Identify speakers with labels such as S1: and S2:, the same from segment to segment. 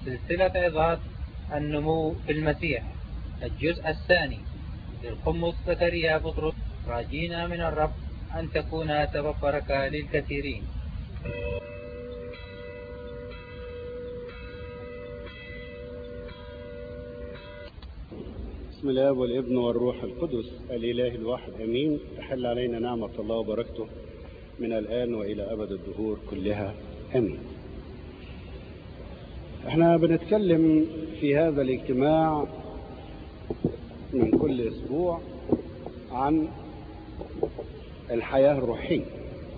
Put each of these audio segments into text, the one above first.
S1: سلسلة عظات النمو في المسيح الجزء الثاني للقمص زكريا بطرس راجينا من الرب أن تكون سبب بركة للكثيرين
S2: بسم الله والابن والروح القدس الإله الواحد أمين تحل علينا نعمة الله وبركته من الآن وإلى أبد الدهور كلها أمين احنا بنتكلم في هذا الاجتماع من كل أسبوع عن الحياة الروحية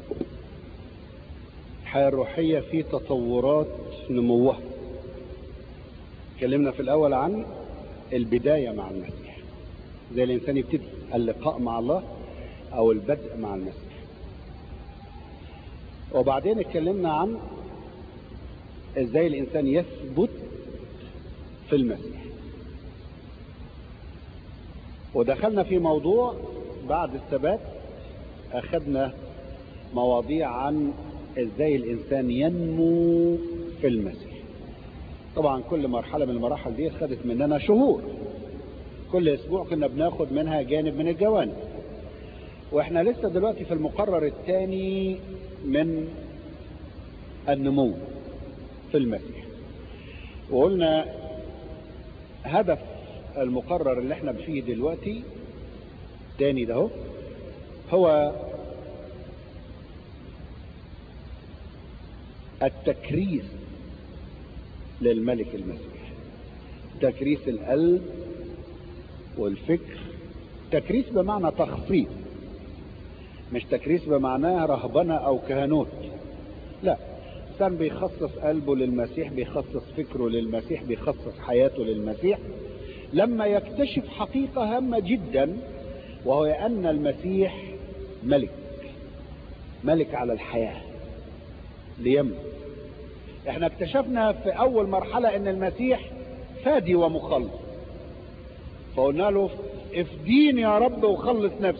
S2: الحياة الروحية في تطورات نموها اتكلمنا في الأول عن البداية مع المسيح زي الإنسان يبتدي اللقاء مع الله أو البدء مع المسيح وبعدين اتكلمنا عن ازاي الإنسان يثبت في المسيح ودخلنا في موضوع بعد الثبات أخذنا مواضيع عن ازاي الإنسان ينمو في المسيح طبعا كل مرحلة من المراحل دي خدت مننا شهور كل اسبوع كنا بناخد منها جانب من الجوانب واحنا لسه دلوقتي في المقرر الثاني من النمو في المسيح وقلنا هدف المقرر اللي احنا فيه دلوقتي تاني ده هو التكريس للملك المسيح تكريس القلب والفكر تكريس بمعنى تخصيص مش تكريس بمعناه رهبنة او كهنوت لا الانسان بيخصص قلبه للمسيح بيخصص فكره للمسيح بيخصص حياته للمسيح لما يكتشف حقيقة هامة جدا وهو ان المسيح ملك ملك على الحياة ليملك احنا اكتشفنا في اول مرحلة ان المسيح فادي ومخلص فقلنا له افديني يا رب وخلص نفسي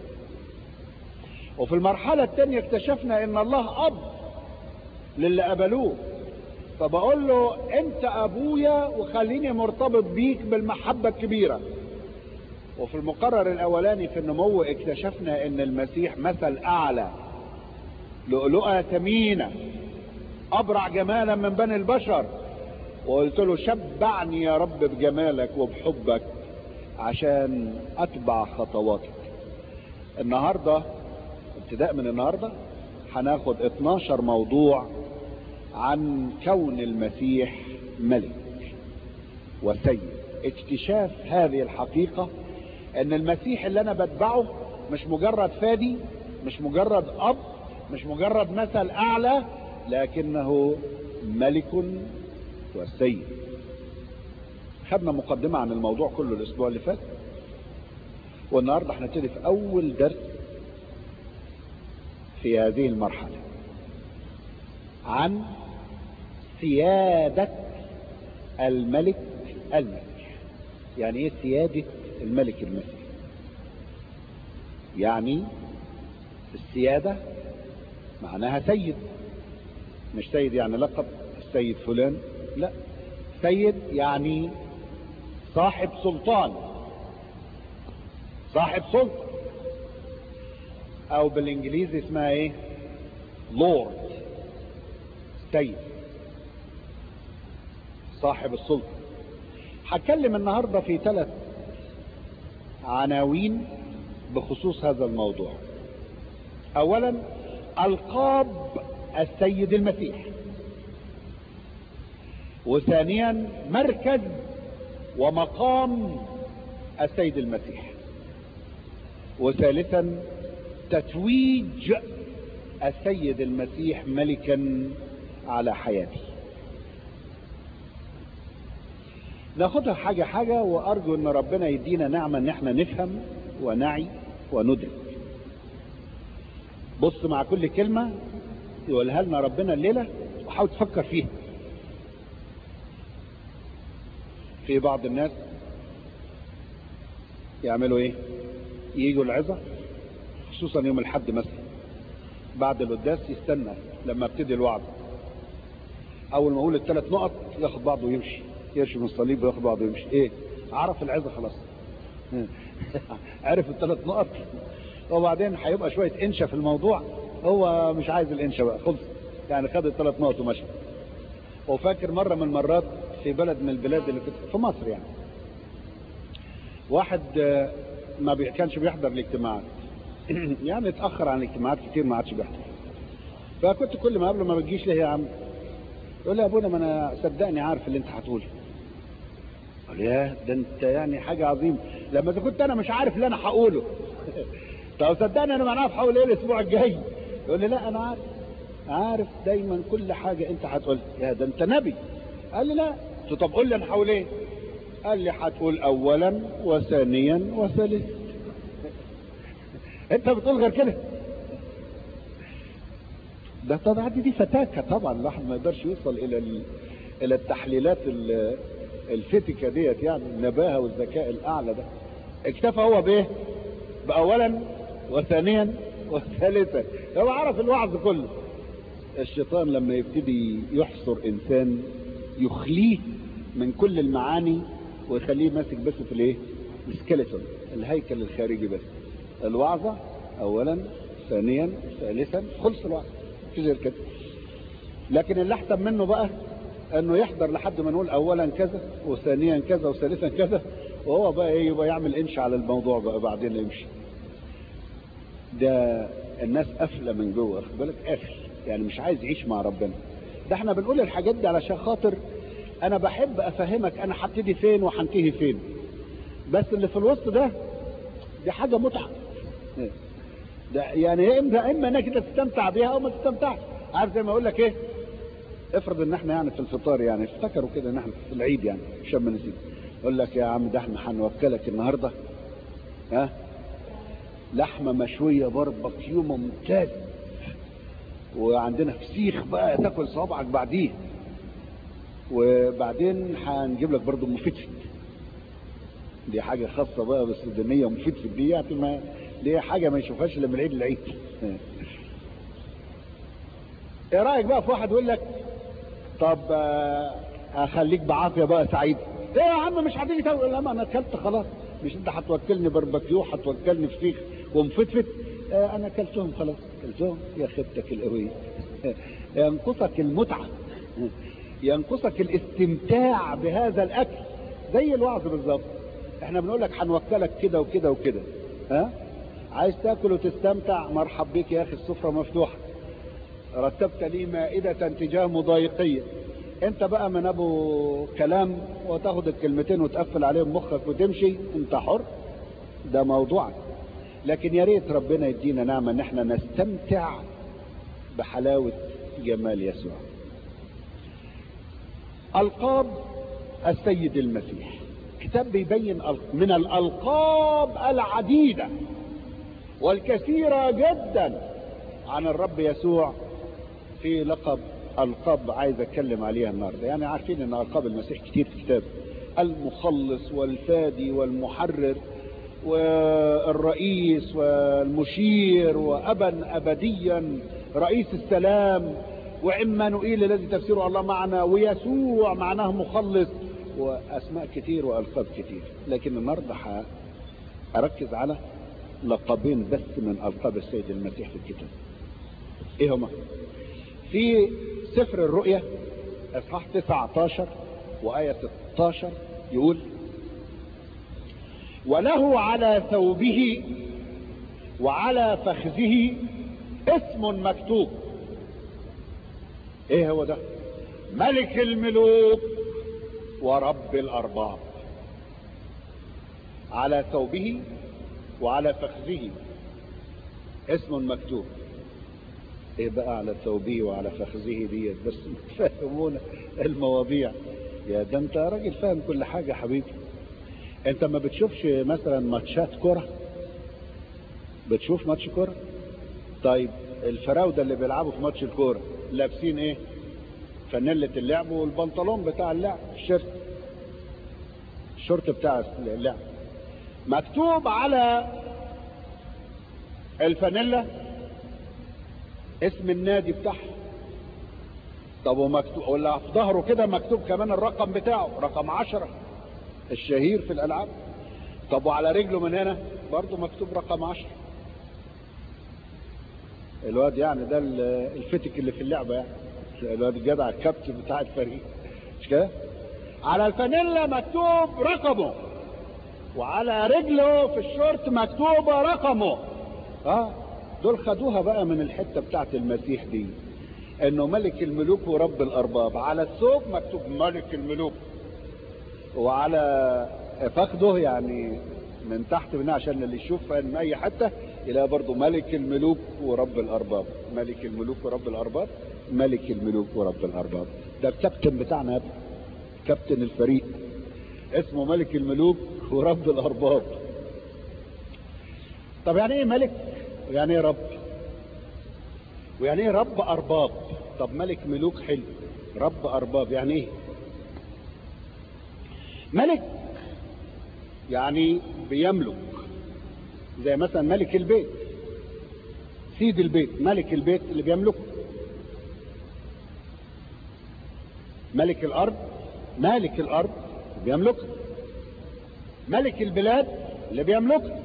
S2: وفي المرحلة الثانية اكتشفنا ان الله اب للي قبلوه فبقول له انت ابويا وخليني مرتبط بيك بالمحبة الكبيرة وفي المقرر الاولاني في النمو اكتشفنا ان المسيح مثل اعلى لؤلؤة ثمينة ابرع جمالا من بني البشر وقلت له شبعني يا رب بجمالك وبحبك عشان اتبع خطواتك النهاردة ابتداء من النهاردة هناخد 12 موضوع عن كون المسيح ملك وسيد اكتشاف هذه الحقيقة ان المسيح اللي انا بتبعه مش مجرد فادي مش مجرد اب مش مجرد مثل اعلى لكنه ملك وسيد خدنا مقدمة عن الموضوع كله الاسبوع اللي فات والنهاردة هنبتدي في اول درس في هذه المرحلة عن سيادة الملك المسيح يعني ايه سيادة الملك المسيح يعني السيادة معناها سيد مش سيد يعني لقب السيد فلان لا سيد يعني صاحب سلطان صاحب سلطة او بالانجليزي اسمها ايه لورد سيد صاحب السلطة هتكلم النهاردة في ثلاث عناوين بخصوص هذا الموضوع اولا القاب السيد المسيح وثانيا مركز ومقام السيد المسيح وثالثا تتويج السيد المسيح ملكا على حياتي ناخدها حاجة حاجة وارجو ان ربنا يدينا نعمة ان احنا نفهم ونعي وندرك بص مع كل كلمة يقولها لنا ربنا الليلة وحاول تفكر فيها في بعض الناس يعملوا ايه يجوا العظة خصوصا يوم الحد مثلا بعد القداس يستنى لما ابتدي الوعظ اول ما اقول الثلاث نقط ياخد بعضه ويمشي يرشم الصليب وياخد بعضه ويمشي ايه عرف العظه خلاص عرف الثلاث نقط وبعدين هيبقى شويه انشا في الموضوع هو مش عايز الانشا بقى خلص يعني خد الثلاث نقط ومشى وفاكر مره من المرات في بلد من البلاد اللي كنت في مصر يعني واحد آه، ما بي... كانش بيحضر الاجتماعات يعني اتاخر عن الاجتماعات كتير ما عادش بيحضر فكنت كل ما قبله ما بتجيش ليه يا عم يقول لي يا ابونا ما انا صدقني عارف اللي انت هتقوله قال يا ده انت يعني حاجه عظيمه لما اذا كنت انا مش عارف اللي انا هقوله طب صدقني انا ما عارف هقول ايه الاسبوع الجاي يقول لي لا انا عارف عارف دايما كل حاجه انت هتقول يا ده انت نبي قال لي لا قلت له طب قول لي انا هقول ايه قال لي هتقول اولا وثانيا وثالثا انت بتقول غير كده ده طبعا دي, دي فتاكه طبعا الواحد ما يقدرش يوصل الى ال... الى التحليلات ال- الفتكه ديت يعني النباهه والذكاء الاعلى ده اكتفى هو بايه باولا وثانيا وثالثا هو عرف الوعظ كله الشيطان لما يبتدي يحصر انسان يخليه من كل المعاني ويخليه ماسك بس في الايه السكيلتون الهيكل الخارجي بس الوعظة اولا ثانيا ثالثا خلص الوعظ في غير كده لكن اللي احسن منه بقى انه يحضر لحد ما نقول اولا كذا وثانيا كذا وثالثا كذا وهو بقى ايه يبقى يعمل انشاء على الموضوع بقى بعدين يمشي ده الناس قافله من جوه واخد بالك قافل يعني مش عايز يعيش مع ربنا ده احنا بنقول الحاجات دي علشان خاطر انا بحب افهمك انا هبتدي فين وهنتهي فين بس اللي في الوسط ده دي حاجه متعه ده يعني يا اما يا اما انك انت تستمتع بيها او ما تستمتعش عارف زي ما اقول لك ايه افرض ان احنا يعني في الفطار يعني افتكروا كده ان احنا في العيد يعني عشان ما نسيب يقول لك يا عم ده احنا هنوكلك النهارده ها لحمه مشويه باربيكيو ممتاز وعندنا فسيخ بقى تاكل صوابعك بعديه وبعدين هنجيب لك برضه مفتفت دي حاجه خاصه بقى بالسودانيه مفتفت دي يعني ما دي حاجه ما يشوفهاش الا من العيد للعيد ايه رايك بقى في واحد يقول لك طب آه، اخليك بعافيه بقى سعيد ايه يا عم مش هتيجي تاكل لا ما انا اكلت خلاص مش انت هتوكلني باربيكيو هتوكلني فسيخ ومفتفت آه انا اكلتهم خلاص اكلتهم يا خيبتك القويه ينقصك المتعه ينقصك الاستمتاع بهذا الاكل زي الوعظ بالظبط احنا بنقول لك هنوكلك كده وكده وكده ها عايز تاكل وتستمتع مرحب بيك يا اخي السفره مفتوحه رتبت لي مائدة تجاه مضايقية انت بقى من ابو كلام وتاخد الكلمتين وتقفل عليهم مخك وتمشي انت حر ده موضوعك لكن يا ريت ربنا يدينا نعمة ان احنا نستمتع بحلاوة جمال يسوع القاب السيد المسيح كتاب بيبين أل- من الالقاب العديدة والكثيرة جدا عن الرب يسوع في لقب القاب عايز اتكلم عليها النهارده يعني عارفين ان القاب المسيح كتير في الكتاب المخلص والفادي والمحرر والرئيس والمشير وابا ابديا رئيس السلام وعمانوئيل الذي تفسيره الله معنا ويسوع معناه مخلص واسماء كتير والقاب كتير لكن النهارده ح- اركز على لقبين بس من القاب السيد المسيح في الكتاب ايه هما في سفر الرؤيا اصحاح 19 وايه 16 يقول وله على ثوبه وعلى فخذه اسم مكتوب ايه هو ده ملك الملوك ورب الارباب على ثوبه وعلى فخذه اسم مكتوب ايه بقى على ثوبه وعلى فخذه ديت بس فهمونا المواضيع يا ده انت راجل فاهم كل حاجه يا حبيبي انت ما بتشوفش مثلا ماتشات كرة بتشوف ماتش كرة طيب الفراودة اللي بيلعبوا في ماتش الكورة لابسين ايه فانيلة اللعب والبنطلون بتاع اللعب الشيرت الشورت بتاع اللعب مكتوب على الفانيلا اسم النادي بتاعها طب ومكتوب ولا في ظهره كده مكتوب كمان الرقم بتاعه رقم عشرة الشهير في الالعاب طب وعلى رجله من هنا برضه مكتوب رقم عشرة الواد يعني ده الفتك اللي في اللعبة يعني الواد الجدع الكابتن بتاع الفريق مش كده على الفانيلا مكتوب رقمه وعلى رجله في الشورت مكتوب رقمه اه دول خدوها بقى من الحتة بتاعت المسيح دي انه ملك الملوك ورب الارباب على الثوب مكتوب ملك الملوك وعلى فخده يعني من تحت منها عشان اللي يشوف من اي حته يلاقي برضه ملك الملوك ورب الارباب ملك الملوك ورب الارباب ملك الملوك ورب الارباب ده الكابتن بتاعنا يا كابتن الفريق اسمه ملك الملوك ورب الارباب طب يعني ايه ملك ويعني ايه رب ويعني ايه رب ارباب طب ملك ملوك حلو رب ارباب يعني ايه ملك يعني بيملك زي مثلا ملك البيت سيد البيت ملك البيت اللي بيملكه ملك الارض مالك الارض بيملكها ملك البلاد اللي بيملكها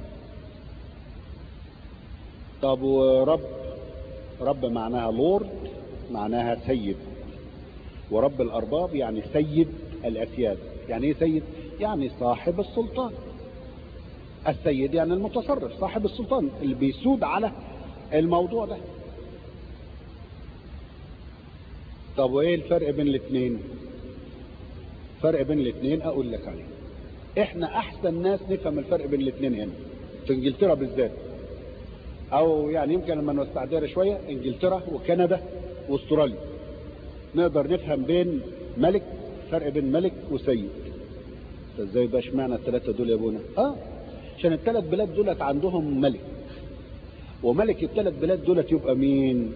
S2: طب ورب رب معناها لورد معناها سيد ورب الارباب يعني سيد الاسياد يعني ايه سيد يعني صاحب السلطان السيد يعني المتصرف صاحب السلطان اللي بيسود على الموضوع ده طب وايه الفرق بين الاثنين فرق بين الاثنين اقول لك عليه احنا احسن ناس نفهم الفرق بين الاثنين هنا في انجلترا بالذات او يعني يمكن لما نستعدها شويه انجلترا وكندا واستراليا نقدر نفهم بين ملك فرق بين ملك وسيد ازاي بقى اشمعنى الثلاثه دول يا ابونا اه عشان الثلاث بلاد دولت عندهم ملك وملك الثلاث بلاد دولت يبقى مين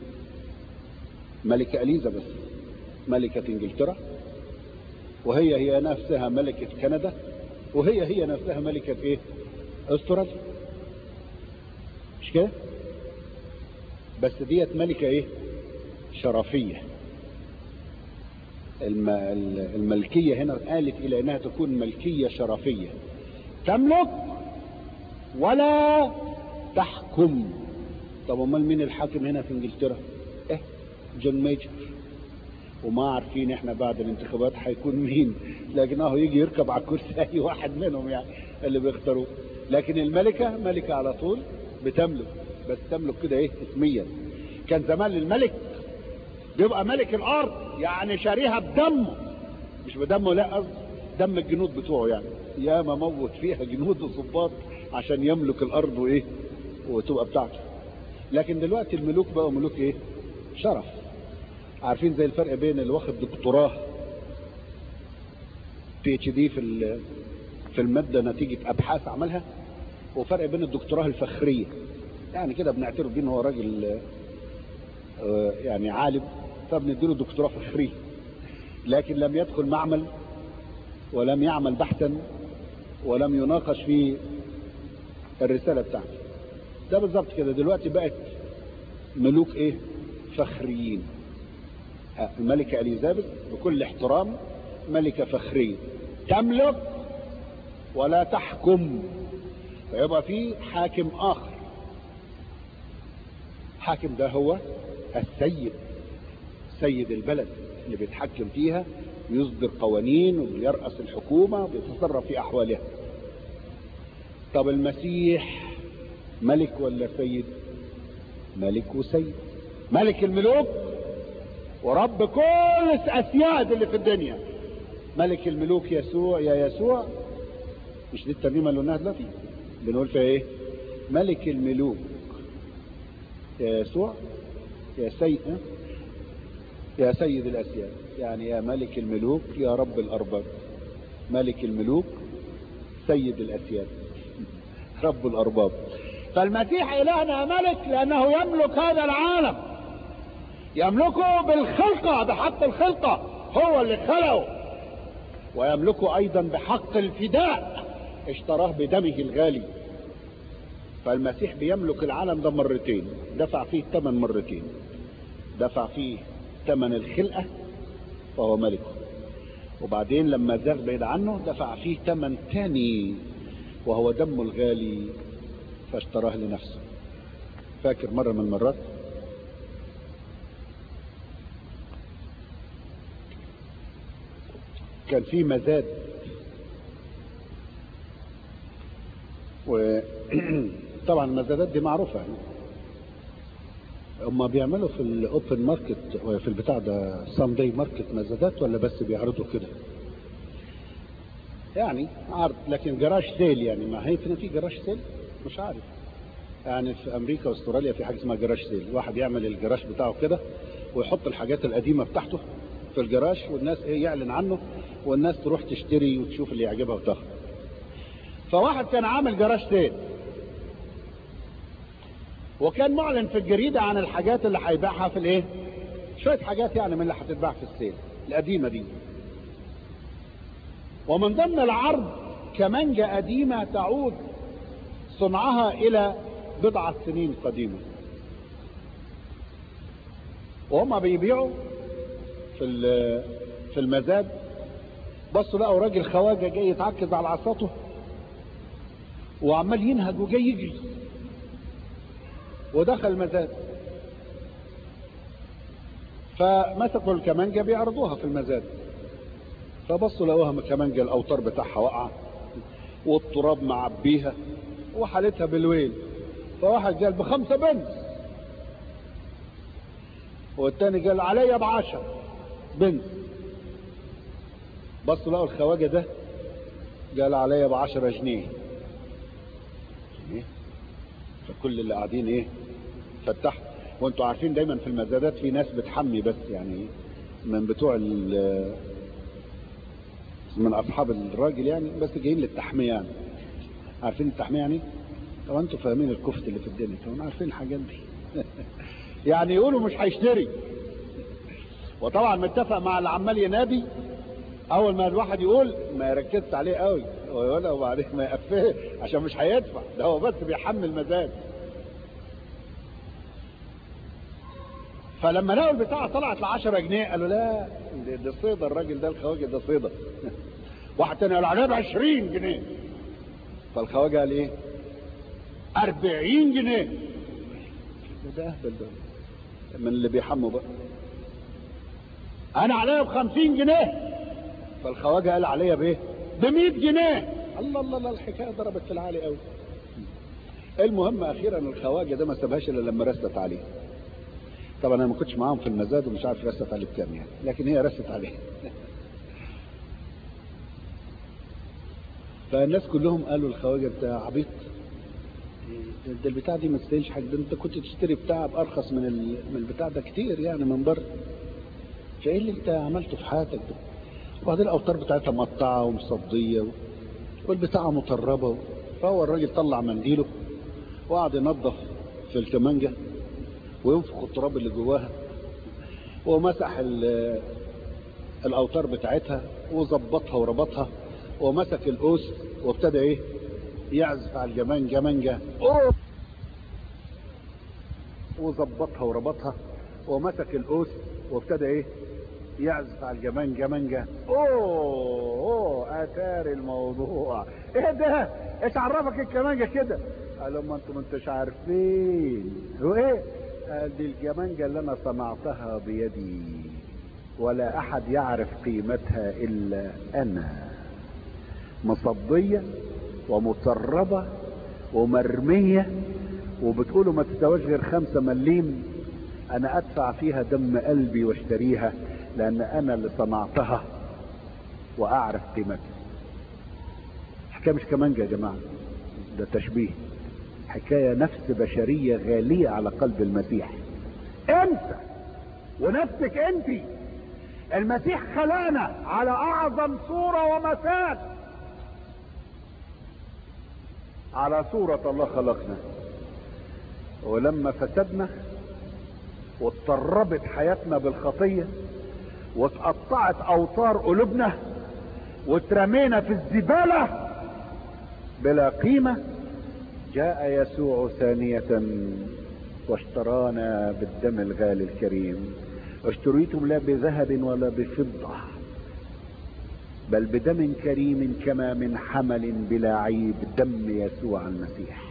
S2: ملكة اليزابيث ملكة انجلترا وهي هي نفسها ملكة كندا وهي هي نفسها ملكة ايه استراليا مش كده بس ديت ملكة ايه شرفية الم... الملكية هنا قالت الى انها تكون ملكية شرفية تملك ولا تحكم طب امال مين الحاكم هنا في انجلترا ايه جون ميجر وما عارفين احنا بعد الانتخابات هيكون مين لكن اهو يجي يركب على الكرسي اي واحد منهم يعني اللي بيختاروه لكن الملكة ملكة على طول بتملك بس تملك كده ايه اسميا كان زمان الملك بيبقى ملك الارض يعني شاريها بدمه مش بدمه لا قصدي دم الجنود بتوعه يعني يا ما موت فيها جنود وظباط عشان يملك الارض وايه وتبقى بتاعته لكن دلوقتي الملوك بقوا ملوك ايه شرف عارفين زي الفرق بين اللي واخد دكتوراه بي اتش دي في في الماده نتيجه ابحاث عملها وفرق بين الدكتوراه الفخريه يعني كده بنعترف بيه ان هو راجل يعني عالم فبنديله دكتوراه فخريه لكن لم يدخل معمل ولم يعمل بحثا ولم يناقش في الرساله بتاعته ده بالظبط كده دلوقتي بقت ملوك ايه فخريين الملكة اليزابيث بكل احترام ملكة فخرية تملك ولا تحكم فيبقى في حاكم اخر حاكم ده هو السيد سيد البلد اللي بيتحكم فيها يصدر قوانين ويرأس الحكومة ويتصرف في احوالها طب المسيح ملك ولا سيد ملك وسيد ملك الملوك ورب كل الاسياد اللي في الدنيا ملك الملوك يسوع يا يسوع مش دي الترنيمه اللي قلناها دلوقتي بنقول فيها ايه ملك الملوك يا يسوع يا سيد يا سيد الاسياد يعني يا ملك الملوك يا رب الارباب ملك الملوك سيد الاسياد رب الارباب فالمسيح الهنا ملك لانه يملك هذا العالم يملكه بالخلقة بحق الخلقة هو اللي خلقه ويملكه ايضا بحق الفداء اشتراه بدمه الغالي فالمسيح بيملك العالم ده مرتين دفع فيه الثمن مرتين دفع فيه ثمن الخلقة فهو ملكه وبعدين لما زاغ بعيد عنه دفع فيه ثمن تاني وهو دمه الغالي فاشتراه لنفسه فاكر مرة من المرات كان في مزاد وطبعا المزادات دي معروفة يعني هم بيعملوا في الاوبن ماركت في البتاع ده ساندي ماركت مزادات ولا بس بيعرضوا كده يعني عرض لكن جراج سيل يعني ما هي في جراج سيل مش عارف يعني في امريكا واستراليا في حاجه اسمها جراج سيل واحد يعمل الجراج بتاعه كده ويحط الحاجات القديمه بتاعته في الجراج والناس ايه يعلن عنه والناس تروح تشتري وتشوف اللي يعجبها وتاخد فواحد كان عامل جراج سيل وكان معلن في الجريدة عن الحاجات اللي هيبيعها في الايه شوية حاجات يعني من اللي هتتباع في السيل القديمة دي ومن ضمن العرض كمانجة قديمة تعود صنعها الى بضعة سنين قديمة وهم بيبيعوا في في المزاد بصوا لقوا راجل خواجه جاي يتعكز على عصاته وعمال ينهج وجاي يجري ودخل المزاد فمسكوا الكمانجة بيعرضوها في المزاد فبصوا لقوها كمانجة الاوتار بتاعها واقعة والتراب معبيها وحالتها بالويل فواحد قال بخمسة بنز والتاني قال عليا بعشر بنز بصوا لقوا الخواجة ده قال عليا بعشرة جنيه فكل اللي قاعدين ايه فتحوا وانتوا عارفين دايما في المزادات في ناس بتحمي بس يعني من بتوع من اصحاب الراجل يعني بس جايين للتحمية يعني عارفين التحمية يعني طب انتوا فاهمين الكفت اللي في الدنيا طبعا عارفين الحاجات دي يعني يقولوا مش هيشتري وطبعا متفق مع اللي عمال ينادي اول ما الواحد يقول ما يركزش عليه قوي ويقولها وبعدين ما يقفله عشان مش هيدفع ده هو بس بيحمل مزاج فلما لقوا البتاعة طلعت ل 10 جنيه قالوا لا ده صيدة الراجل ده الخواجه ده صيدة واحد تاني قال عليها ب 20 جنيه فالخواجه قال ايه 40 جنيه ده اهبل ده من اللي بيحموا بقى انا عليا ب 50 جنيه فالخواجه قال عليا بايه ب 100 جنيه الله الله الله الحكايه ضربت في العالي قوي المهم اخيرا الخواجه ده ما سابهاش الا لما رست عليه طبعا انا ما كنتش معاهم في المزاد ومش عارف رست عليه بكام يعني لكن هي رست عليه فالناس كلهم قالوا الخواجه انت عبيط ده البتاع دي ما تستاهلش حاجه ده انت كنت تشتري بتاع بارخص من من البتاع ده كتير يعني من بره فايه اللي انت عملته في حياتك ده وبعدين الاوتار بتاعتها مقطعه ومصديه والبتاعه مطربه فهو الراجل طلع منديله وقعد ينظف في الكمانجه وينفخ التراب اللي جواها ومسح الاوتار بتاعتها وظبطها وربطها ومسك القوس وابتدى ايه يعزف على الجمان جمانجة أوه. وظبطها وربطها ومسك القوس وابتدى ايه يعزف على الجمان جمانجة اوه اوه اتار الموضوع ايه ده ايش عرفك الكمانجة كده قالوا ما انتم انتش عارفين هو ايه قال دي الجمانجة اللي انا صنعتها بيدي ولا احد يعرف قيمتها الا انا مصدية ومتربة ومرمية وبتقولوا ما تستواش غير خمسة مليم انا ادفع فيها دم قلبي واشتريها لان انا اللي صنعتها واعرف قيمتها حكاية مش كمانجة يا جماعة ده تشبيه حكاية نفس بشرية غالية على قلب المسيح انت ونفسك انت المسيح خلقنا على اعظم صورة ومثال على صورة الله خلقنا ولما فسدنا واضطربت حياتنا بالخطية واتقطعت اوتار قلوبنا واترمينا في الزبالة بلا قيمة جاء يسوع ثانية واشترانا بالدم الغالي الكريم اشتريتم لا بذهب ولا بفضة بل بدم كريم كما من حمل بلا عيب دم يسوع المسيح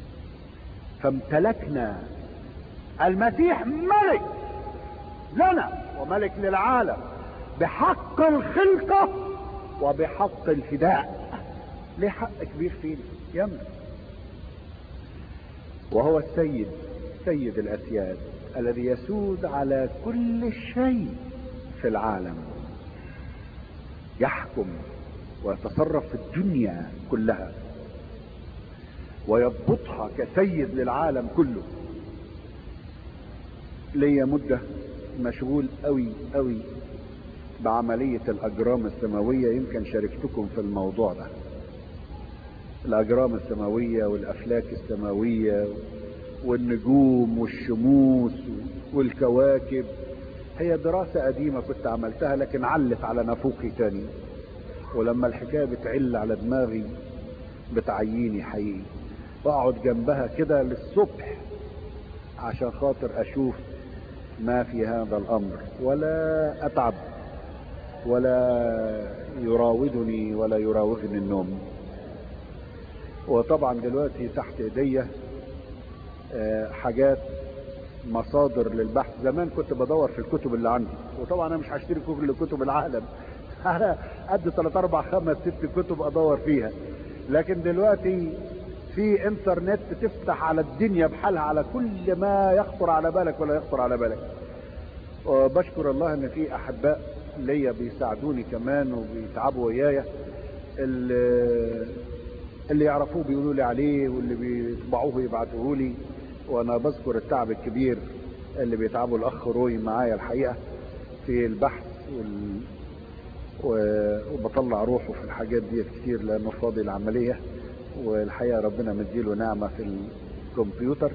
S2: فامتلكنا المسيح ملك لنا وملك للعالم بحق الخلقة وبحق الفداء ليه حق كبير فينا يملك وهو السيد سيد الأسياد الذي يسود على كل شيء في العالم يحكم ويتصرف في الدنيا كلها ويضبطها كسيد للعالم كله ليا مدة مشغول قوي قوي بعملية الأجرام السماوية يمكن شاركتكم في الموضوع ده الأجرام السماوية والأفلاك السماوية والنجوم والشموس والكواكب هي دراسة قديمة كنت عملتها لكن علت على نافوخي تاني ولما الحكاية بتعل على دماغي بتعييني حقيقي واقعد جنبها كده للصبح عشان خاطر اشوف ما في هذا الامر ولا اتعب ولا يراودني ولا يراوغني النوم وطبعا دلوقتي تحت ايديا حاجات مصادر للبحث زمان كنت بدور في الكتب اللي عندي وطبعا انا مش هشتري كل كتب العالم انا قد 3 4 5 6 كتب ادور فيها لكن دلوقتي في انترنت تفتح على الدنيا بحالها على كل ما يخطر على بالك ولا يخطر على بالك وبشكر الله ان في احباء ليا بيساعدوني كمان وبيتعبوا ويايا اللي, اللي يعرفوه بيقولوا لي عليه واللي بيطبعوه يبعتوه لي وانا بذكر التعب الكبير اللي بيتعبه الاخ روي معايا الحقيقه في البحث وال... وبطلع روحه في الحاجات دي كتير لانه فاضي العمليه والحقيقه ربنا مديله نعمه في الكمبيوتر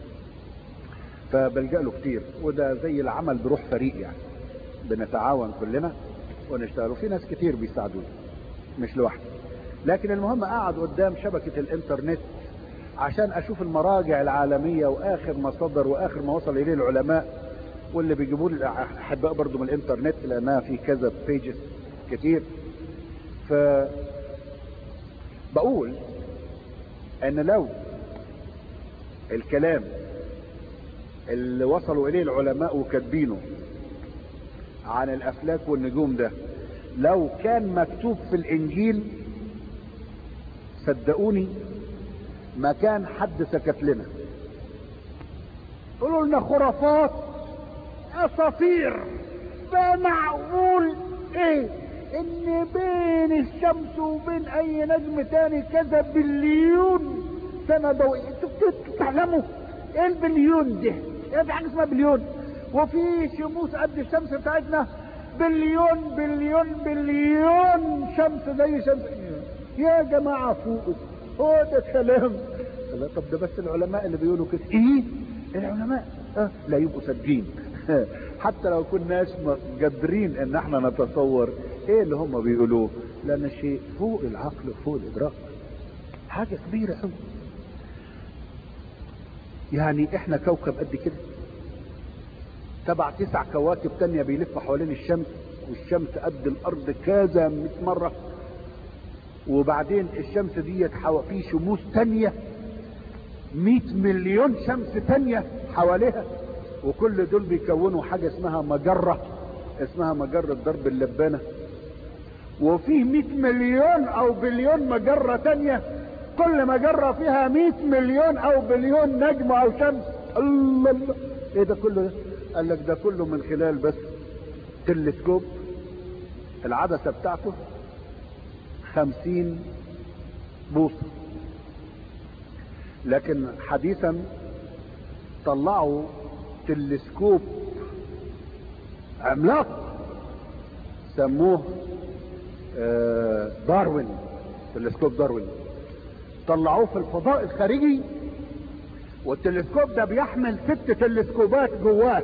S2: فبلجأ له كتير وده زي العمل بروح فريق يعني بنتعاون كلنا ونشتغل وفي ناس كتير بيساعدوني مش لوحدي لكن المهم قاعد قدام شبكة الانترنت عشان اشوف المراجع العالمية واخر مصدر واخر ما وصل اليه العلماء واللي بيجيبوا لي الاحباء برضو من الانترنت لانها في كذا بيجز كتير ف بقول ان لو الكلام اللي وصلوا اليه العلماء وكاتبينه عن الافلاك والنجوم ده لو كان مكتوب في الانجيل صدقوني ما كان حد سكت لنا قولوا لنا خرافات اساطير ده معقول ايه ان بين الشمس وبين اي نجم تاني كذا بليون سنة ضوئية انتوا تعلموا ايه البليون ده ايه في حاجة اسمها بليون وفي شموس قد الشمس بتاعتنا بليون بليون بليون شمس زي شمس يا جماعة فوق هو ده كلام طب ده بس العلماء اللي بيقولوا كده ايه العلماء اه لا يبقوا صادقين حتى لو كناش قادرين ان احنا نتصور ايه اللي هم بيقولوه لان شيء فوق العقل وفوق الادراك حاجة كبيرة قوي يعني احنا كوكب قد كده تبع تسع كواكب تانية بيلف حوالين الشمس والشمس قد الارض كذا 100 مرة وبعدين الشمس ديت في شموس تانية 100 مليون شمس تانية حواليها وكل دول بيكونوا حاجة اسمها مجرة اسمها مجرة درب اللبانة وفيه 100 مليون او بليون مجرة تانية كل مجرة فيها 100 مليون او بليون نجم او شمس الله الله ايه ده كله ده قال لك ده كله من خلال بس تلسكوب العدسة بتاعته خمسين بوصة لكن حديثا طلعوا تلسكوب عملاق سموه داروين تلسكوب داروين طلعوه في الفضاء الخارجي والتلسكوب ده بيحمل ست تلسكوبات جواه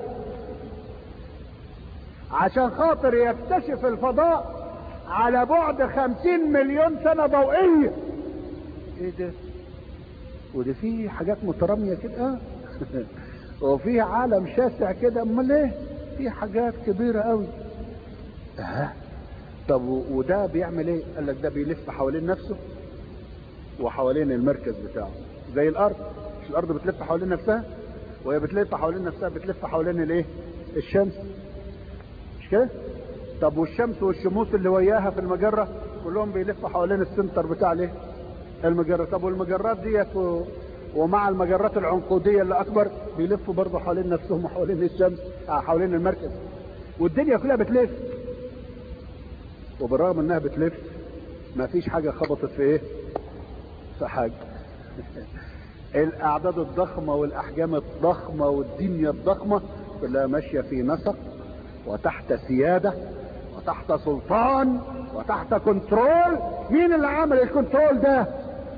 S2: عشان خاطر يكتشف الفضاء على بعد خمسين مليون سنة ضوئية ايه ده وده فيه حاجات مترامية كده اه وفيه عالم شاسع كده امال ايه في حاجات كبيرة قوي اه طب وده بيعمل ايه قال لك ده بيلف حوالين نفسه وحوالين المركز بتاعه زي الارض مش الارض بتلف حوالين نفسها وهي بتلف حوالين نفسها بتلف حوالين الايه الشمس مش كده طب والشمس والشموس اللي وياها في المجرة كلهم بيلفوا حوالين السنتر بتاع الايه المجرة طب والمجرات ديت و... ومع المجرات العنقودية اللي اكبر بيلفوا برضه حوالين نفسهم وحوالين الشمس آه حوالين المركز والدنيا كلها بتلف وبالرغم انها بتلف ما فيش حاجة خبطت في ايه في حاجة الاعداد الضخمة والاحجام الضخمة والدنيا الضخمة كلها ماشية في نسق وتحت سيادة وتحت سلطان وتحت كنترول مين اللي عمل الكنترول ده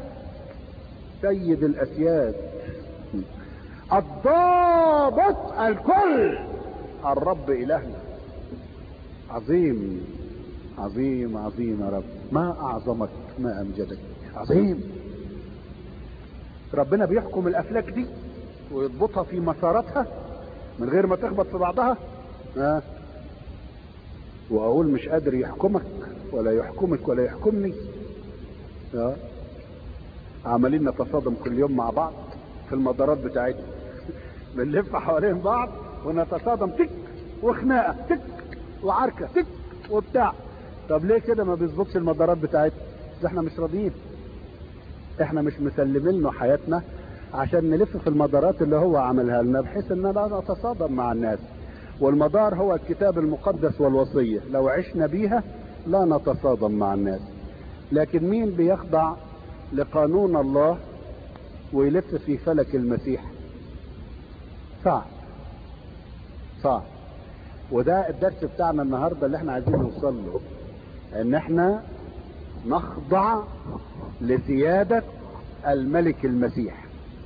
S2: سيد الاسياد الضابط الكل الرب الهنا عظيم عظيم عظيم يا رب ما اعظمك ما امجدك عظيم ربنا بيحكم الافلاك دي ويضبطها في مساراتها من غير ما تخبط في بعضها ها واقول مش قادر يحكمك ولا يحكمك ولا يحكمني ها عمالين نتصادم كل يوم مع بعض في المدارات بتاعتنا بنلف حوالين بعض ونتصادم تك وخناقه تك وعركه تك وبتاع طب ليه كده ما بيظبطش المدارات بتاعتنا احنا مش راضيين احنا مش مسلمين له حياتنا عشان نلف في المدارات اللي هو عملها لنا بحيث ان لا نتصادم مع الناس والمدار هو الكتاب المقدس والوصية لو عشنا بيها لا نتصادم مع الناس لكن مين بيخضع لقانون الله ويلف في فلك المسيح صعب صعب وده الدرس بتاعنا النهاردة اللي احنا عايزين نوصل له ان احنا نخضع لسيادة الملك المسيح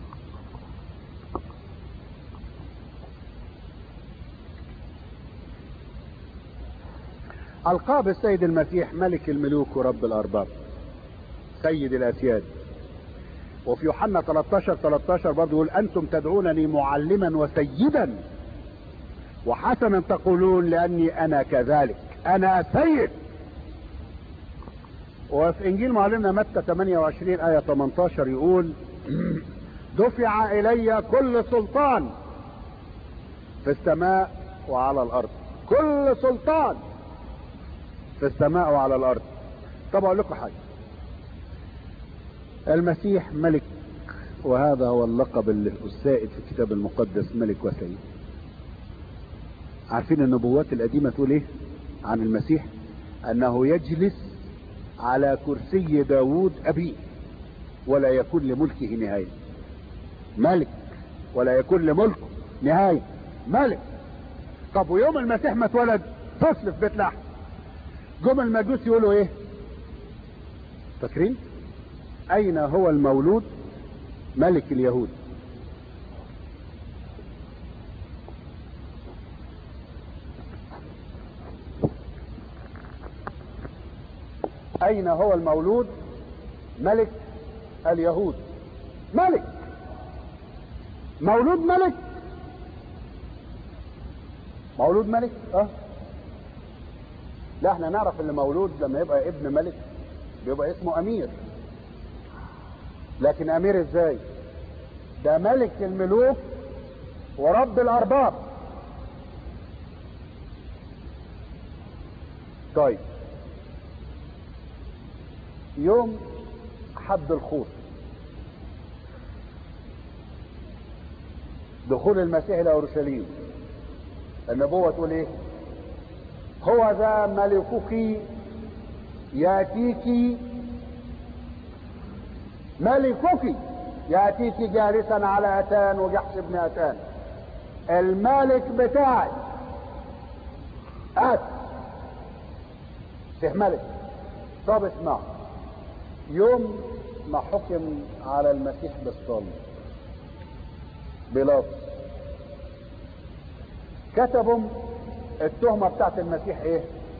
S2: القاب السيد المسيح ملك الملوك ورب الارباب سيد الاسياد وفي يوحنا 13 13 برضه يقول انتم تدعونني معلما وسيدا وحسنا تقولون لاني انا كذلك انا سيد وفي انجيل معلمنا متى 28 ايه 18 يقول دفع الي كل سلطان في السماء وعلى الارض كل سلطان في السماء وعلى الارض طب اقول لكم حاجه المسيح ملك وهذا هو اللقب اللي السائد في الكتاب المقدس ملك وسيد عارفين النبوات القديمه تقول ايه عن المسيح انه يجلس على كرسي داوود ابيه ولا يكون لملكه نهايه ملك ولا يكون لملكه نهايه ملك طب ويوم المسيح ما اتولد طفل في بيت لحم جم المجوس يقولوا ايه فاكرين اين هو المولود ملك اليهود اين هو المولود ملك اليهود ملك مولود ملك مولود ملك اه لا احنا نعرف ان مولود لما يبقى ابن ملك بيبقى اسمه امير لكن امير ازاي ده ملك الملوك ورب الارباب طيب يوم حد الخوص دخول المسيح الى اورشليم النبوة تقول ايه هو ذا ملكك ياتيك ملكك ياتيك جالسا على اتان وجحش ابن اتان الملك بتاعي ات فيه ملك طب اسمع يوم ما حكم على المسيح بالصلب بلاطس كتبوا التهمة بتاعت المسيح ايه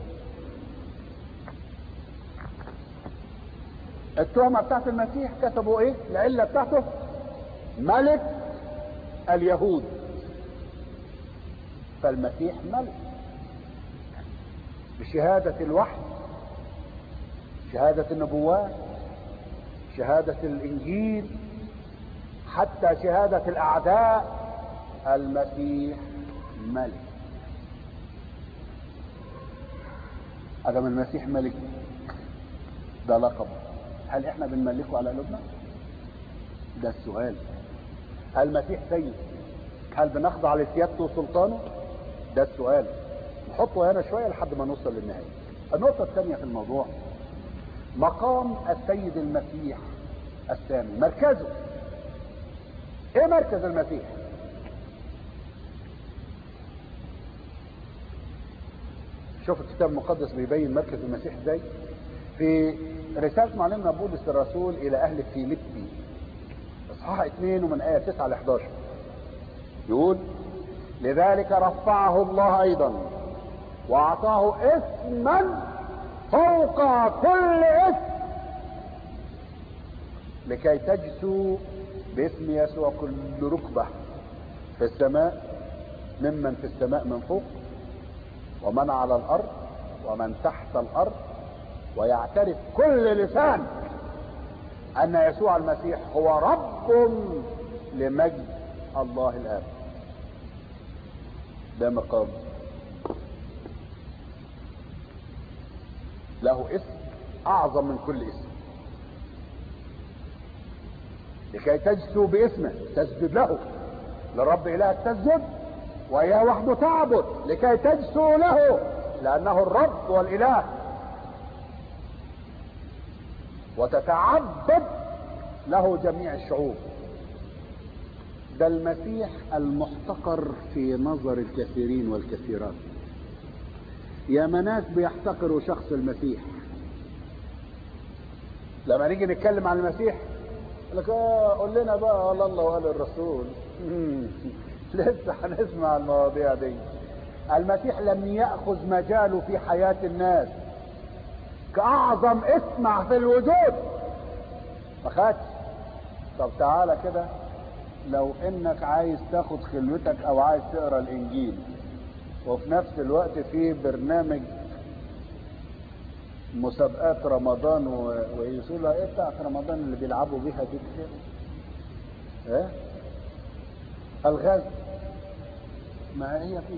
S2: التهمة بتاعت المسيح كتبوا ايه العلة بتاعته ملك اليهود فالمسيح ملك بشهادة الوحي شهادة النبوات شهادة الإنجيل حتى شهادة الأعداء المسيح ملك أدم المسيح ملك ده لقب هل احنا بنملكه على قلوبنا ده السؤال هل المسيح سيد هل بنخضع لسيادته وسلطانه ده السؤال نحطه هنا شوية لحد ما نوصل للنهاية النقطة الثانية في الموضوع مقام السيد المسيح السامي مركزه ايه مركز المسيح شوف الكتاب المقدس بيبين مركز المسيح ازاي في رسالة معلمنا بولس الرسول الى اهل فيليبي اصحاح 2 ومن ايه 9 ل 11 يقول لذلك رفعه الله ايضا واعطاه اسما فوق كل اسم لكي تجسوا باسم يسوع كل ركبة في السماء ممن في السماء من فوق ومن على الارض ومن تحت الارض ويعترف كل لسان ان يسوع المسيح هو رب لمجد الله الاب ده مقام له اسم اعظم من كل اسم لكي تجسوا باسمه تسجد له لرب الهك تسجد واياه وحده تعبد لكي تجسوا له لانه الرب والاله وتتعبد له جميع الشعوب ده المسيح المحتقر في نظر الكثيرين والكثيرات يا مناس بيحتقروا شخص المسيح لما نيجي نتكلم عن المسيح لك اه قول لنا بقى قال الله وقال الرسول لسه هنسمع المواضيع دي المسيح لم ياخذ مجاله في حياه الناس كاعظم اسمع في الوجود ما خدش طب تعالى كده لو انك عايز تاخد خلوتك او عايز تقرا الانجيل وفي نفس الوقت في برنامج مسابقات رمضان ويقولوا ايه بتاعت رمضان اللي بيلعبوا بيها دي كتير ايه الغاز ما هي في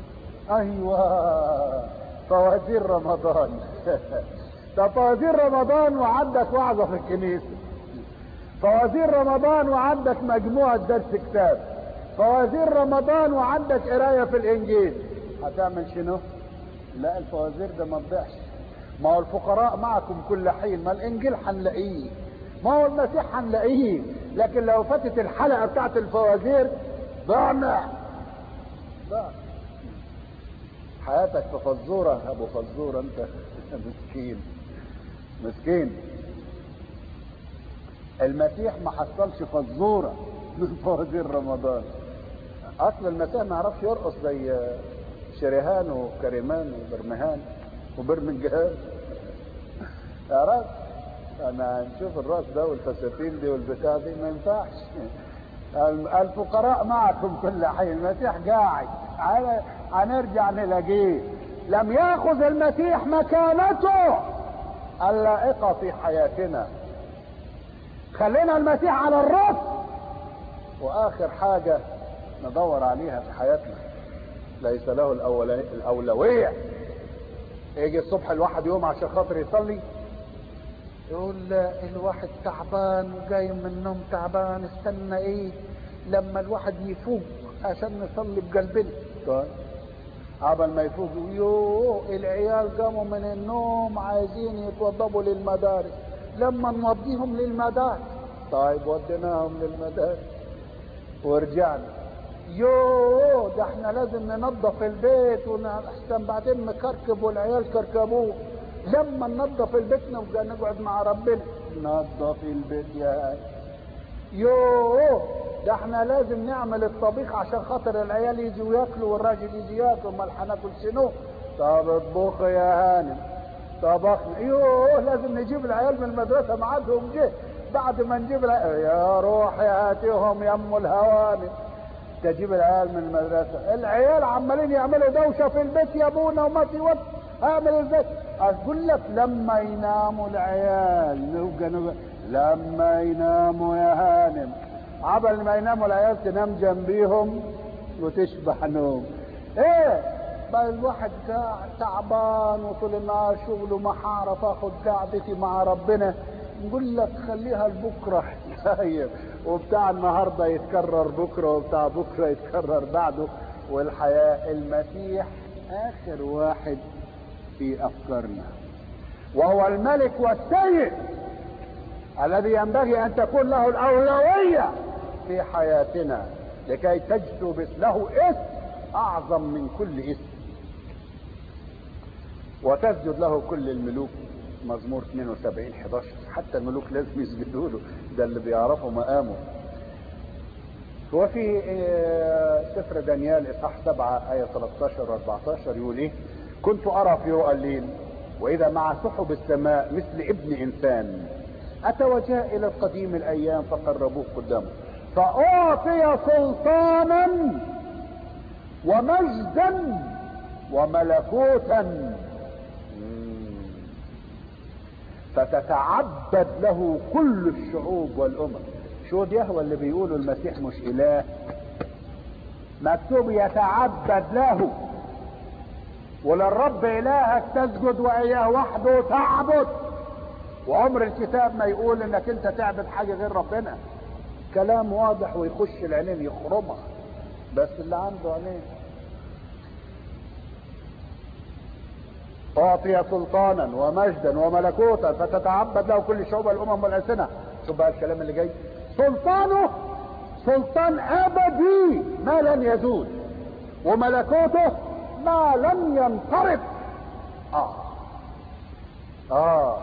S2: ايوه فوازير رمضان ده فوازير رمضان وعندك وعظة في الكنيسة فوازير رمضان وعندك مجموعة درس كتاب فوازير رمضان وعندك قراية في الانجيل هتعمل شنو لا الفوازير ده ما تضيعش ما هو الفقراء معكم كل حين ما الانجيل هنلاقيه ما هو المسيح هنلاقيه لكن لو فاتت الحلقة بتاعت الفوازير ضعنا ضعنا حياتك في فزورة ابو فزورة انت مسكين مسكين المسيح ما حصلش فزورة من فوازير رمضان اصل المسيح ما يعرفش يرقص زي شريهان وكريمان وبرمهان وبرمنجهان تعرف انا هنشوف الراس ده والفساتين دي والبتاع دي ما ينفعش الفقراء معكم كل حين المسيح قاعد هنرجع نلاقيه لم ياخذ المسيح مكانته اللائقه في حياتنا خلينا المسيح على الرأس واخر حاجه ندور عليها في حياتنا ليس له الاولويه يجي الصبح الواحد يوم عشان خاطر يصلي يقول الواحد تعبان وجاي من النوم تعبان استنى ايه لما الواحد يفوق عشان نصلي بقلبنا طيب قبل ما يفوق يوه العيال قاموا من النوم عايزين يتوضبوا للمدارس لما نوديهم للمدارس طيب وديناهم للمدارس ورجعنا يوه ده احنا لازم ننظف البيت ونحسن بعدين نكركب والعيال كركبوه لما ننظف البيت نبقى نقعد مع ربنا نظف البيت يا يوه ده احنا لازم نعمل الطبيخ عشان خاطر العيال يجوا ياكلوا والراجل يجي ياكل امال هناكل شنو طب اطبخ يا هانم طبخنا يوه لازم نجيب العيال من المدرسه ميعادهم جه بعد ما نجيب العيال يا روح يا هاتيهم يا ام الهوانم تجيب العيال من المدرسة العيال عمالين يعملوا دوشة في البيت يا ابونا وما في وقت اعمل ازاي اقول لك لما يناموا العيال نبقى نبقى لما يناموا يا هانم عبل ما يناموا العيال تنام جنبيهم وتشبح نوم ايه بقى الواحد تعبان وطول النهار شغله ما هعرف اخد قعدتي مع ربنا نقول لك خليها لبكره حكايه وبتاع النهارده يتكرر بكره وبتاع بكره يتكرر بعده والحياه المسيح اخر واحد في افكارنا وهو الملك والسيد الذي ينبغي ان تكون له الاولويه في حياتنا لكي تجذب له اسم اعظم من كل اسم وتسجد له كل الملوك مزمور 72 11 حتى الملوك لازم يسجدوا له ده اللي بيعرفوا مقامه وفي سفر دانيال اصحاح 7 ايه 13 و 14 يقول ايه كنت ارى في رؤى الليل واذا مع سحب السماء مثل ابن انسان اتى وجاء الى القديم الايام فقربوه قدامه فاعطي سلطانا ومجدا وملكوتا فتتعبد له كل الشعوب والامم شو ده هو اللي بيقولوا المسيح مش اله مكتوب يتعبد له وللرب الهك تسجد واياه وحده تعبد وعمر الكتاب ما يقول انك انت تعبد حاجه غير ربنا كلام واضح ويخش العينين يخرمها بس اللي عنده عينين أعطي سلطانا ومجدا وملكوتا فتتعبد له كل شعوب الأمم والألسنة شوف بقى الكلام اللي جاي سلطانه سلطان أبدي ما لن يزول وملكوته ما لن ينقرض آه آه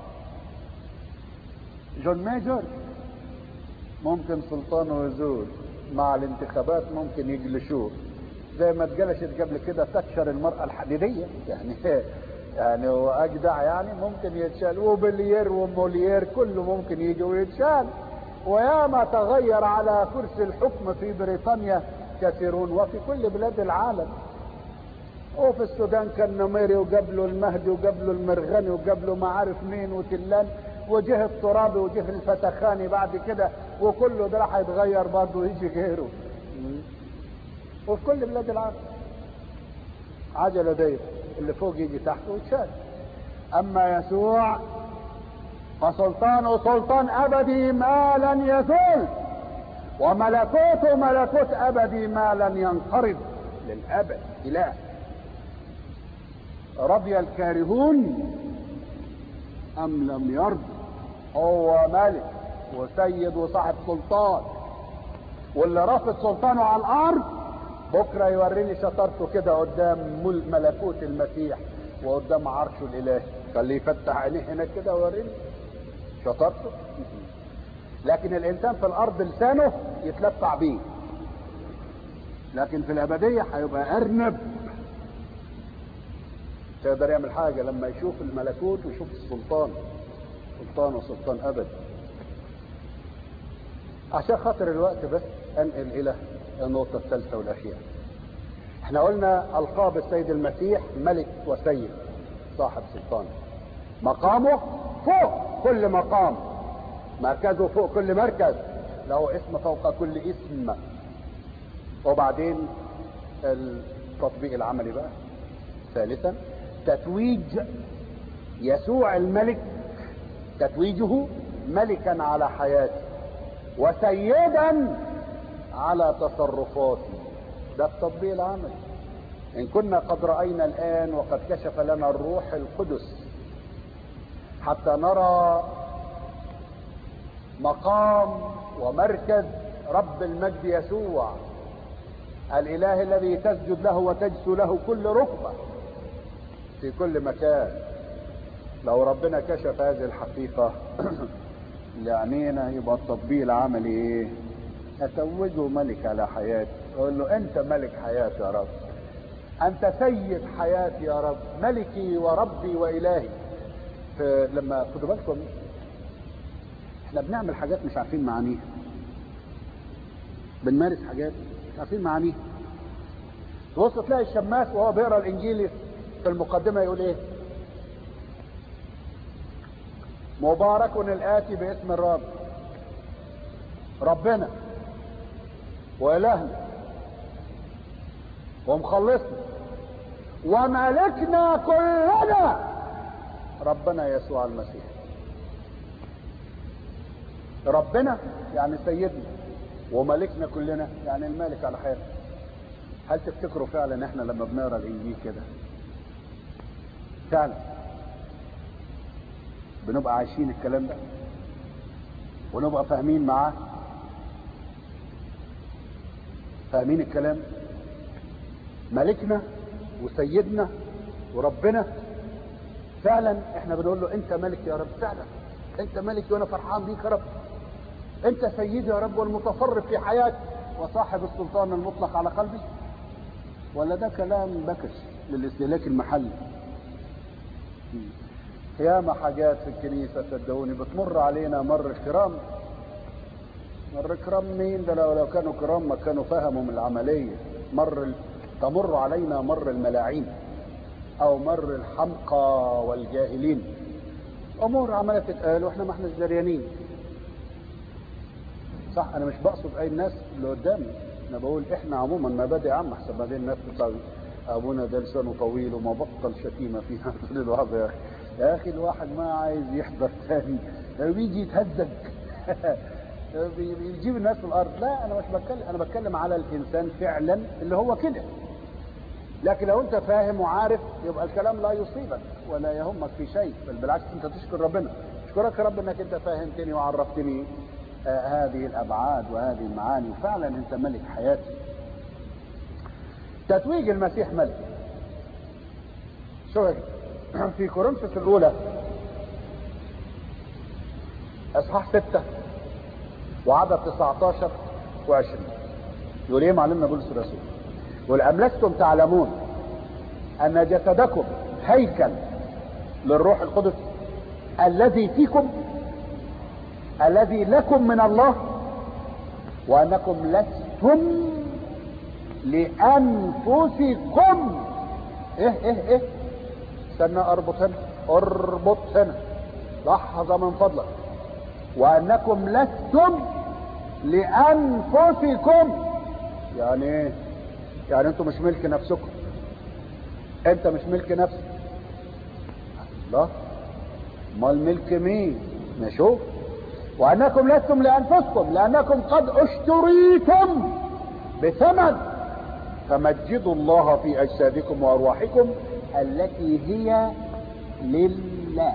S2: جون ميجر ممكن سلطانه يزول مع الانتخابات ممكن يجلشوه زي ما اتجلشت قبل كده تكشر المرأة الحديدية يعني يعني واجدع يعني ممكن يتشال وبليير وموليير كله ممكن يجي ويتشال وياما تغير على كرسي الحكم في بريطانيا كثيرون وفي كل بلاد العالم وفي السودان كان نميري وقبله المهدي وقبله المرغني وقبله ما عارف مين وتلان وجه الترابي وجه الفتخاني بعد كده وكله ده راح يتغير برضه ويجي غيره وفي كل بلاد العالم عجلة داير اللي فوق يجي تحت ويتشال اما يسوع فسلطانه سلطان ابدي ما لن يزول وملكوته ملكوت ابدي ما لن ينقرض للابد اله رضي الكارهون ام لم يرض هو ملك وسيد وصاحب سلطان واللي رافض سلطانه على الارض بكره يوريني شطارته كده قدام ملكوت المسيح وقدام عرشه الالهي خليه يفتح عينيه هناك كده ويوريني شطارته لكن الانسان في الارض لسانه يتلفع بيه لكن في الابديه هيبقى ارنب مش هيقدر يعمل حاجه لما يشوف الملكوت ويشوف السلطان سلطان وسلطان ابدي عشان خاطر الوقت بس انقل الى النقطة الثالثة والأخيرة. احنا قلنا ألقاب السيد المسيح ملك وسيد صاحب سلطان. مقامه فوق كل مقام. مركزه فوق كل مركز. له اسم فوق كل اسم. وبعدين التطبيق العملي بقى. ثالثا تتويج يسوع الملك تتويجه ملكا على حياته وسيدا على تصرفاتي ده التطبيق العملي ان كنا قد راينا الان وقد كشف لنا الروح القدس حتى نرى مقام ومركز رب المجد يسوع الاله الذي تسجد له وتجسو له كل ركبه في كل مكان لو ربنا كشف هذه الحقيقه لعنينا يبقى التطبيق العملي ايه اتوجه ملك على حياتي اقول له انت ملك حياتي يا رب انت سيد حياتي يا رب ملكي وربي والهي لما خدوا بالكم احنا بنعمل حاجات مش عارفين معانيها بنمارس حاجات عارفين معانيه تبص تلاقي الشماس وهو بيقرا الانجيل في المقدمه يقول ايه مبارك الاتي باسم الرب ربنا والهنا ومخلصنا وملكنا كلنا ربنا يسوع المسيح ربنا يعني سيدنا وملكنا كلنا يعني المالك على حياتنا هل تفتكروا فعلا احنا لما بنقرا الانجيل كده فعلا بنبقى عايشين الكلام ده ونبقى فاهمين معاه فاهمين الكلام ملكنا وسيدنا وربنا فعلا احنا بنقول له انت ملك يا رب فعلا انت ملك وانا فرحان بيك يا رب انت سيدي يا رب والمتصرف في حياتي وصاحب السلطان المطلق على قلبي ولا ده كلام بكش للاستهلاك المحلي ياما حاجات في الكنيسة صدقوني بتمر علينا مر الكرام مر كرام مين ده لو, لو كانوا كرام ما كانوا فهموا من العملية مر ال... تمر علينا مر الملاعين او مر الحمقى والجاهلين امور عماله تتقال واحنا ما احناش دريانين صح انا مش بقصد اي الناس اللي قدامي انا بقول احنا عموما مبادئ عامه احسن بعدين الناس بتاع ابونا ده لسانه طويل وما بطل شتيمه فيها طول الوعظ يا اخي يا اخي الواحد ما عايز يحضر تاني بيجي يتهزج بيجيب الناس في الارض لا انا مش بتكلم انا بتكلم على الانسان فعلا اللي هو كده لكن لو انت فاهم وعارف يبقى الكلام لا يصيبك ولا يهمك في شيء بل بالعكس انت تشكر ربنا اشكرك يا رب انك انت فهمتني وعرفتني آه هذه الابعاد وهذه المعاني وفعلا انت ملك حياتي تتويج المسيح ملك شو في كورنثوس الاولى اصحاح ستة وعدد 19 و20 يقول ايه معلمنا بولس الرسول يقول ام لستم تعلمون ان جسدكم هيكل للروح القدس الذي فيكم الذي لكم من الله وانكم لستم لانفسكم ايه ايه ايه استنى اربط هنا اربط هنا لحظه من فضلك وانكم لستم لانفسكم يعني ايه يعني انتم مش ملك نفسكم انت مش ملك نفسك لا امال ملك مين نشوف وانكم لستم لانفسكم لانكم قد اشتريتم بثمن فمجدوا الله في اجسادكم وارواحكم التي هي لله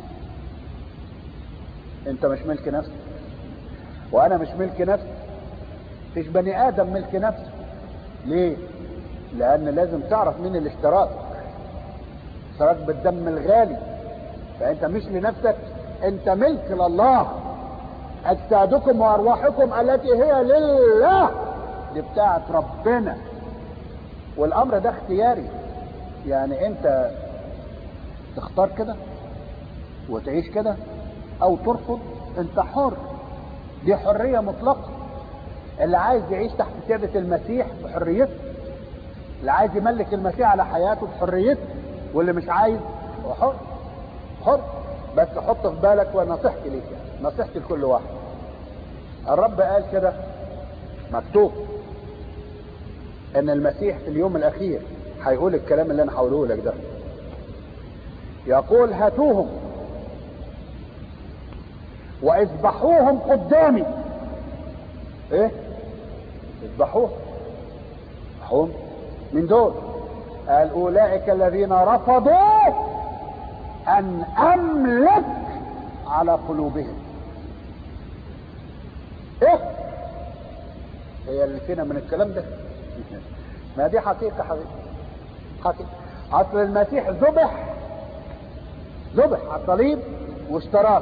S2: انت مش ملك نفسك وانا مش ملك نفسي مفيش بني ادم ملك نفسه ليه لان لازم تعرف مين اللي اشتراك اشتراك بالدم الغالي فانت مش لنفسك انت ملك لله اجسادكم وارواحكم التي هي لله دي بتاعت ربنا والامر ده اختياري يعني انت تختار كده وتعيش كده او ترفض انت حر دي حرية مطلقة اللي عايز يعيش تحت سيادة المسيح بحريته اللي عايز يملك المسيح على حياته بحريته واللي مش عايز هو حر حر بس حط في بالك ونصيحتي ليك يعني. نصيحتي لكل واحد الرب قال كده مكتوب ان المسيح في اليوم الاخير هيقول الكلام اللي انا هقوله لك ده يقول هاتوهم واذبحوهم قدامي ايه اذبحوهم هم من دول قال اولئك الذين رفضوا ان املك على قلوبهم ايه هي اللي فينا من الكلام ده ما دي حقيقة حقيقة حقيقة اصل المسيح ذبح ذبح على الصليب واشتراك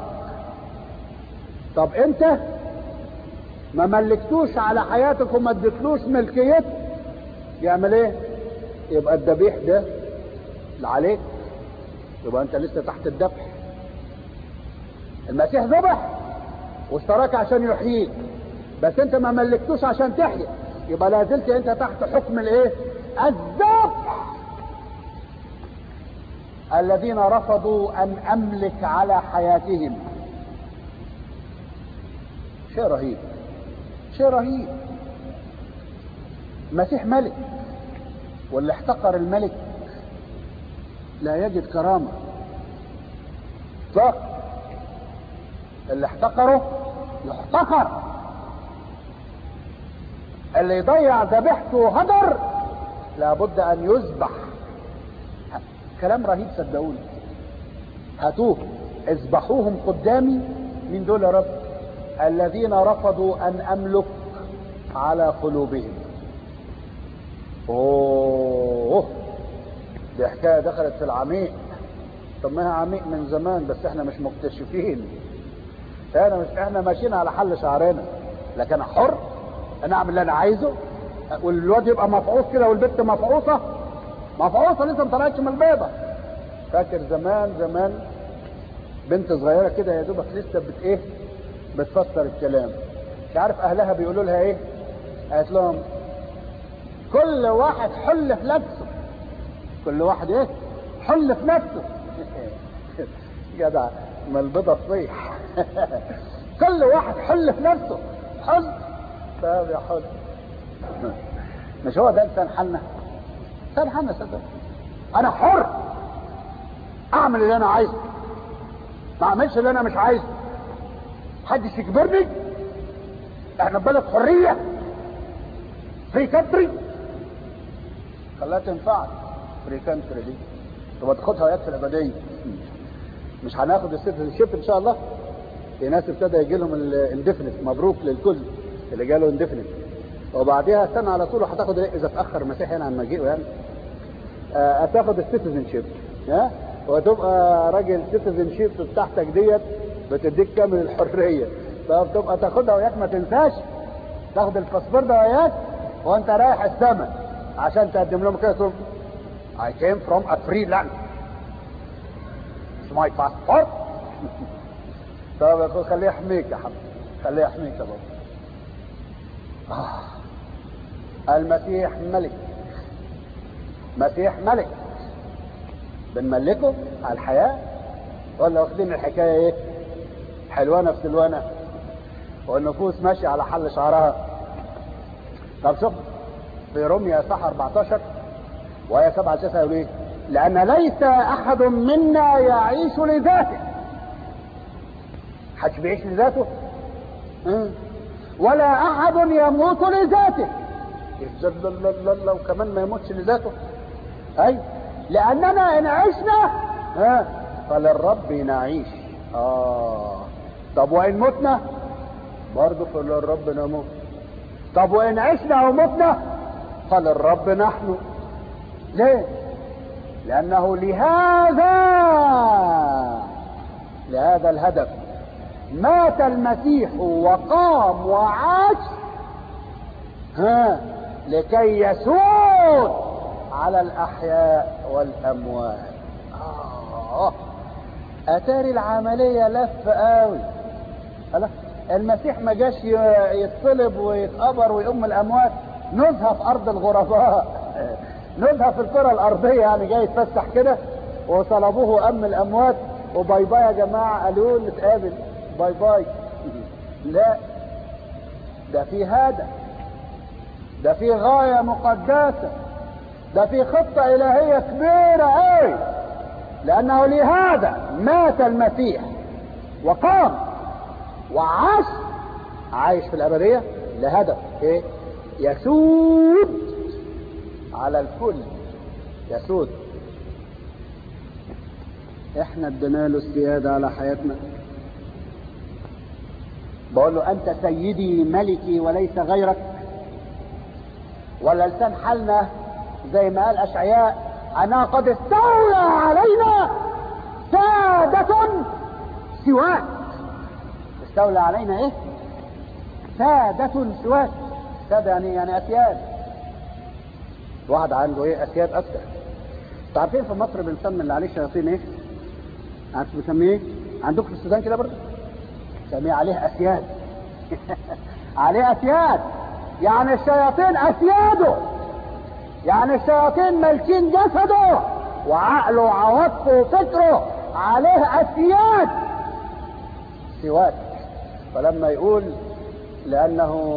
S2: طب انت ما ملكتوش على حياتك وما اديتلوش ملكيته يعمل ايه يبقى الذبيح ده اللي عليك يبقى انت لسه تحت الذبح المسيح ذبح واشتراك عشان يحييك بس انت ما ملكتوش عشان تحيا يبقى لا زلت انت تحت حكم الايه الذبح الذين رفضوا ان املك على حياتهم شيء رهيب شيء رهيب مسيح ملك واللي احتقر الملك لا يجد كرامة اطلاق اللي احتقره يحتقر اللي يضيع ذبيحته هدر لابد ان يذبح كلام رهيب صدقوني هاتوه اذبحوهم قدامي من دول يا رب الذين رفضوا ان املك على قلوبهم اوه دي حكايه دخلت في العميق طب ما هي عميق من زمان بس احنا مش مكتشفين احنا مش احنا ماشيين على حل شعرنا لكن أنا حر انا اعمل اللي انا عايزه والواد يبقى مفعوص كده والبنت مفعوصه مفعوصه لسه ما طلعتش من البيضه فاكر زمان زمان بنت صغيره كده يا دوبك لسه بت ايه بتفسر الكلام مش عارف اهلها بيقولوا لها ايه قالت لهم كل واحد حل في نفسه كل واحد ايه حل في نفسه جدع ما البيضة تصيح كل واحد حل في نفسه حل طيب يا حل مش هو ده لسان حالنا لسان حالنا صدق انا حر اعمل اللي انا عايزه ما اعملش اللي انا مش عايزه محدش يجبرني احنا في بلد حريه فري كانتري خلاها تنفعك فري كانتري دي تبقى تاخدها وياك في الابديه مش هناخد السيتيزن شيب ان شاء الله في ناس ابتدى يجي لهم الاندفنت مبروك للكل اللي جاله اندفنت وبعديها سنه على طول هتاخد ايه اذا اتاخر المسيح هنا عن مجيئه يعني آه، هتاخد السيتيزن شيب ها وتبقى راجل سيتيزن شيب بتاعتك ديت بتديك كامل الحريه فبتبقى تاخدها وياك ما تنساش تاخد الباسبور ده وياك وانت رايح السماء عشان تقدم لهم كده تقول I came from a free land It's my passport طب يا اخوي خليه يحميك يا حبيبي خليه يحميك يا بابا آه. المسيح ملك مسيح ملك بنملكه على الحياة ولا واخدين الحكاية ايه حلوانة في سلوانة والنفوس ماشية على حل شعرها طب شوف في روميا صح 14 وآية 7 9 يقول ايه لأن ليس أحد منا يعيش لذاته حدش بيعيش لذاته مم. ولا أحد يموت لذاته لا لا لا لا وكمان ما يموتش لذاته أي لأننا إن عشنا ها فللرب نعيش آه طب وإن متنا برضه فللرب نموت طب وإن عشنا ومتنا فللرب نحن ليه لأنه لهذا لهذا الهدف مات المسيح وقام وعاش ها لكي يسود على الأحياء والأموات آه. أتاري العملية لف قوي خلاص المسيح ما جاش يتصلب ويتقبر ويقوم الأموات نزهة في أرض الغرباء نزهة في الكرة الأرضية يعني جاي يتفسح كده وصلبوه أم الأموات وباي باي يا جماعة قالوا نتقابل باي باي لا ده في هدف ده في غاية مقدسة ده في خطة إلهية كبيرة أوي لأنه لهذا مات المسيح وقام وعاش عايش في الأبدية لهدف إيه؟ يسود على الكل يسود احنا ادينا له السيادة على حياتنا بقول له انت سيدي ملكي وليس غيرك ولا لسان حالنا زي ما قال اشعياء انا قد استولى علينا سادة سواك استولى علينا ايه سادة سواك سادة يعني يعني اسياد واحد عنده ايه اسياد اكتر انتوا عارفين في مصر بنسمي اللي عليه شياطين ايه عارف بنسميه ايه عندكم في السودان كده برضه سميه عليه اسياد عليه اسياد يعني الشياطين اسياده يعني الشياطين مالكين جسده وعقله وعواطفه وفكره عليه اسياد سواك فلما يقول لانه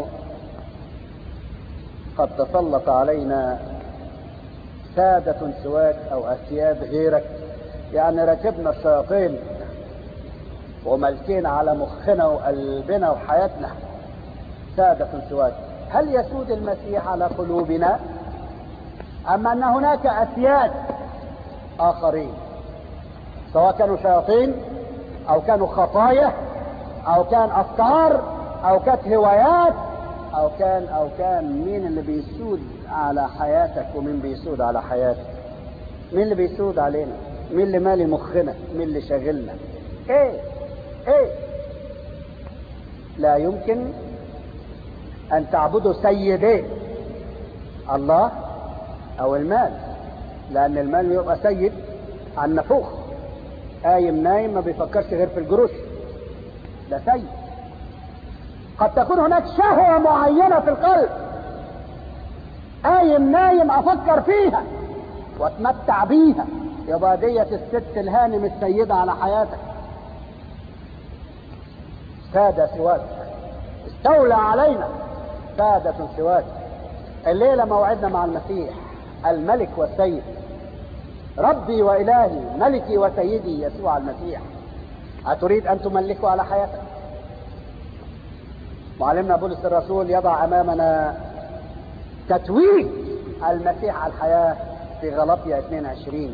S2: قد تسلط علينا سادة سواك او اسياد غيرك يعني ركبنا الشياطين وملكين على مخنا وقلبنا وحياتنا سادة سواك هل يسود المسيح على قلوبنا أم أن هناك أسياد آخرين سواء كانوا شياطين أو كانوا خطايا أو كان أفكار أو كانت هوايات أو كان أو كان مين اللي بيسود على حياتك ومين بيسود على حياتك مين اللي بيسود علينا مين اللي مالي مخنا مين اللي شاغلنا ايه ايه لا يمكن ان تعبدوا سيدين الله او المال لان المال يبقى سيد عن نفوخ قايم نايم ما بيفكرش غير في الجروش ده سيد قد تكون هناك شهوة معينة في القلب قايم نايم افكر فيها واتمتع بيها يبقى ديت الست الهانم السيدة على حياتك سادة سواك استولى علينا سادة سواك الليلة موعدنا مع المسيح الملك والسيد ربي وإلهي ملكي وسيدي يسوع المسيح أتريد أن تملكه على حياتك معلمنا بولس الرسول يضع أمامنا تتويج المسيح على الحياة في غلطية 22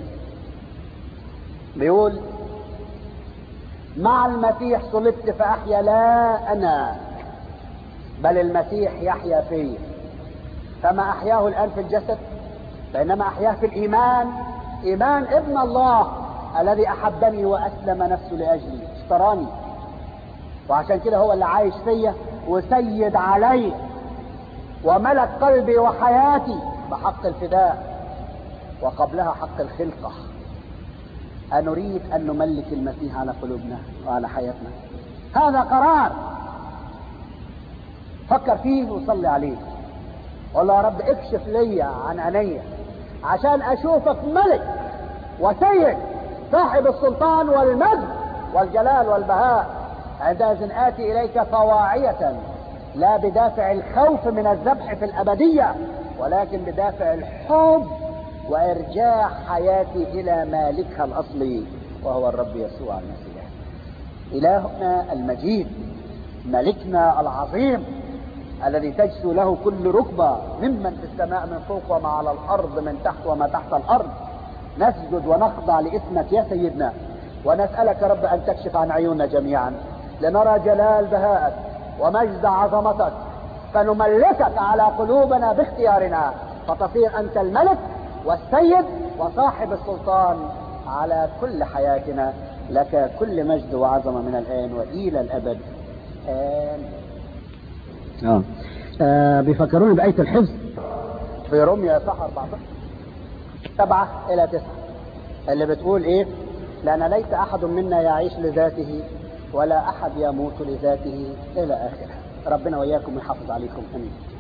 S2: بيقول مع المسيح صلبت فأحيا لا أنا بل المسيح يحيا في فما أحياه الآن في الجسد فإنما أحياه في الإيمان إيمان ابن الله الذي أحبني وأسلم نفسه لأجلي اشتراني وعشان كده هو اللي عايش فيا وسيد علي وملك قلبي وحياتي بحق الفداء وقبلها حق الخلقة أنريد أن نملك المسيح على قلوبنا وعلى حياتنا هذا قرار فكر فيه وصلي عليه قول يا رب اكشف لي عن عيني عشان اشوفك ملك وسيد صاحب السلطان والمجد والجلال والبهاء عندئذ اتي اليك طواعية لا بدافع الخوف من الذبح في الابدية ولكن بدافع الحب وارجاع حياتي الى مالكها الاصلي وهو الرب يسوع المسيح الهنا المجيد ملكنا العظيم الذي تجسو له كل ركبة ممن في السماء من فوق وما على الأرض من تحت وما تحت الأرض نسجد ونخضع لاسمك يا سيدنا ونسألك يا رب أن تكشف عن عيوننا جميعا لنرى جلال بهائك ومجد عظمتك فنملكك على قلوبنا باختيارنا فتصير أنت الملك والسيد وصاحب السلطان على كل حياتنا لك كل مجد وعظمة من الآن وإلى الأبد آمين
S3: اه, آه بيفكروني بآية الحفظ
S2: في رمية صح 14 سبعة إلى تسعة اللي بتقول إيه لأن ليس أحد منا يعيش لذاته ولا أحد يموت لذاته إلى آخره ربنا وإياكم يحافظ عليكم أمين